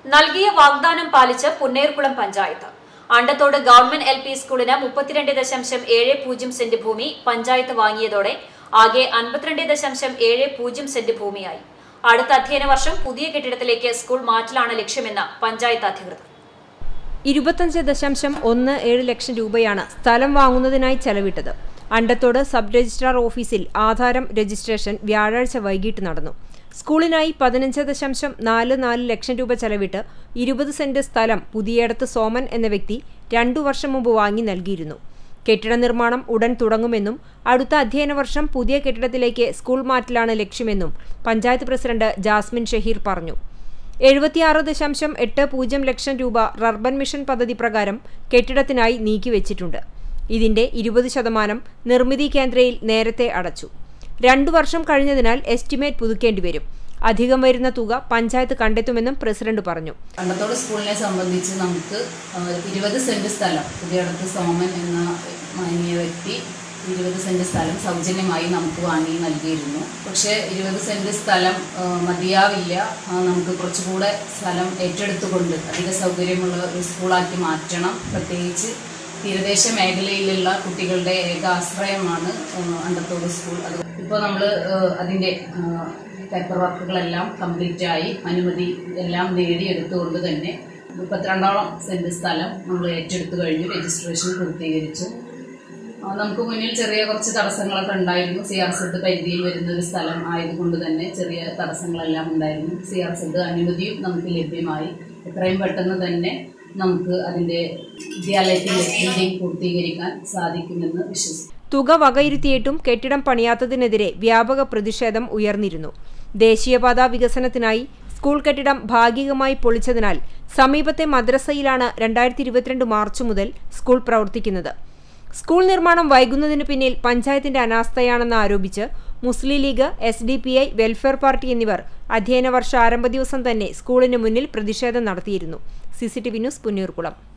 നൽകിയ വാഗ്ദാനം പാലിച്ച് Punnayurkulam panchayat Andathode government L P സ്കൂളിന് മുപ്പത്തിരണ്ട് ദശാംശം ഏഴ് പൂജ്യം സെന്റ് ഭൂമി പഞ്ചായത്ത് വാങ്ങിയതോടെ ആകെ അൻപത്തിരണ്ട് ദശാംശം ഏഴ് പൂജ്യം സെന്റ് ഭൂമിയായി അടുത്ത അധ്യയന വർഷം പുതിയ കെട്ടിടത്തിലേക്ക് സ്കൂൾ മാറ്റലാണ് ലക്ഷ്യമെന്ന് പഞ്ചായത്ത് അധികൃതർ ഇരുപത്തഞ്ച് ദശാംശം ഒന്ന് ഏഴ് ലക്ഷം രൂപയാണ് സ്ഥലം വാങ്ങുന്നതിനായി ചെലവിട്ടത് അണ്ടത്തോട് സബ് രജിസ്ട്രാർ ഓഫീസിൽ ആധാരം രജിസ്ട്രേഷൻ വ്യാഴാഴ്ച വൈകിട്ട് നടന്നു സ്കൂളിനായി പതിനഞ്ച് ദശാംശം നാല് നാല് ലക്ഷം രൂപ ചെലവിട്ട് ഇരുപത് സെന്റ് സ്ഥലം പുതിയടത്ത് സോമൻ എന്ന വ്യക്തി രണ്ടു വർഷം മുമ്പ് വാങ്ങി നൽകിയിരുന്നു കെട്ടിട നിർമ്മാണം ഉടൻ തുടങ്ങുമെന്നും അടുത്ത അധ്യയന വർഷം പുതിയ കെട്ടിടത്തിലേക്ക് സ്കൂൾ മാറ്റലാണ് ലക്ഷ്യമെന്നും പഞ്ചായത്ത് പ്രസിഡന്റ് ജാസ്മിൻ ഷഹീർ പറഞ്ഞു എഴുപത്തിയാറ് ദശാംശം എട്ട് പൂജ്യം ലക്ഷം രൂപ റർബൻ മിഷൻ പദ്ധതി പ്രകാരം കെട്ടിടത്തിനായി നീക്കിവെച്ചിട്ടുണ്ട് ഇതിന്റെ ഇരുപത് ശതമാനം നിർമ്മിതി കേന്ദ്രയിൽ നേരത്തെ അടച്ചു രണ്ടു വർഷം കഴിഞ്ഞതിനാൽ എസ്റ്റിമേറ്റ് പുതുക്കേണ്ടി വരും അധികം വരുന്ന തുക പഞ്ചായത്ത് കണ്ടെത്തുമെന്നും പ്രസിഡന്റ് പറഞ്ഞു കണ്ടത്തോട് സ്കൂളിനെ സംബന്ധിച്ച് നമുക്ക് ഇരുപത് സെന്റ് സ്ഥലം പുതിയടത്ത് സോമൻ എന്ന മാന്യ വ്യക്തി ഇരുപത് സെന്റ് സ്ഥലം സൗജന്യമായി നമുക്ക് വാങ്ങി നൽകിയിരുന്നു പക്ഷേ ഇരുപത് സെന്റ് സ്ഥലം ആ, മതിയാവില്ല ആ, നമുക്ക് കുറച്ചുകൂടെ സ്ഥലം ഏറ്റെടുത്തുകൊണ്ട് അധിക സൗകര്യമുള്ള ഒരു സ്കൂളാക്കി മാറ്റണം പ്രത്യേകിച്ച് തീരദേശ മേഖലയിലുള്ള കുട്ടികളുടെ ഏക ആശ്രയമാണ് ആ, അണ്ടത്തോട് സ്കൂൾ അത് ഇപ്പോൾ നമ്മൾ അതിൻ്റെ പേപ്പർ വർക്കുകളെല്ലാം കംപ്ലീറ്റ് ആയി അനുമതി എല്ലാം നേടിയെടുത്തുകൊണ്ട് തന്നെ മുപ്പത്തിരണ്ടോളം സെന്റ് സ്ഥലം നമ്മൾ ഏറ്റെടുത്തു കഴിഞ്ഞു രജിസ്ട്രേഷൻ പൂർത്തീകരിച്ചു ആ, നമുക്ക് മുന്നിൽ ചെറിയ കുറച്ച് തടസ്സങ്ങളൊക്കെ ഉണ്ടായിരുന്നു സി ആർ സെഡ് പരിധിയിൽ വരുന്ന ഒരു സ്ഥലം ആയതുകൊണ്ട് തന്നെ ചെറിയ തടസ്സങ്ങളെല്ലാം ഉണ്ടായിരുന്നു സി ആർ സെഡ് അനുമതിയും നമുക്ക് ലഭ്യമായി എത്രയും പെട്ടെന്ന് തന്നെ നമുക്ക് അതിൻ്റെ വിദ്യാലയത്തിൻ്റെ ബിൽഡിംഗ് പൂർത്തീകരിക്കാൻ സാധിക്കുമെന്ന് വിശ്വസിക്കുന്നു തുക വകയിരുത്തിയിട്ടും കെട്ടിടം പണിയാത്തതിനെതിരെ വ്യാപക പ്രതിഷേധം ഉയർന്നിരുന്നു ദേശീയപാത വികസനത്തിനായി സ്കൂൾ കെട്ടിടം ഭാഗികമായി പൊളിച്ചതിനാൽ സമീപത്തെ മദ്രസയിലാണ് രണ്ടായിരത്തി ഇരുപത്തിരണ്ട് മാർച്ച് മുതൽ സ്കൂൾ പ്രവർത്തിക്കുന്നത് സ്കൂൾ നിർമ്മാണം വൈകുന്നതിന് പിന്നിൽ പഞ്ചായത്തിന്റെ അനാസ്ഥയാണെന്ന് ആരോപിച്ച് Muslim League S D P I welfare party എന്നിവർ അധ്യയന വർഷ ആരംഭ ദിവസം തന്നെ സ്കൂളിന് മുന്നിൽ പ്രതിഷേധം നടത്തിയിരുന്നു C C T V news Punnoorkulam